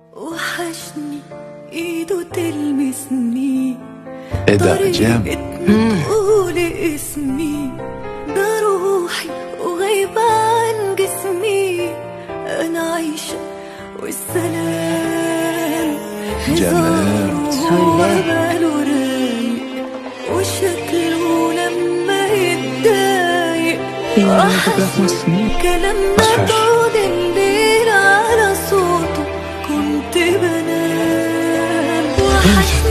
وحشني ايده تلمسني ايه ده جامد تقول اسمي ده روحي وغايبة عن جسمي أنا عايشة والسلام جمال. هزاره باله رايق وشكله لما يتضايق وحشني كلامنا أصحاش. طول الليل على صوته كنت بنام وحشني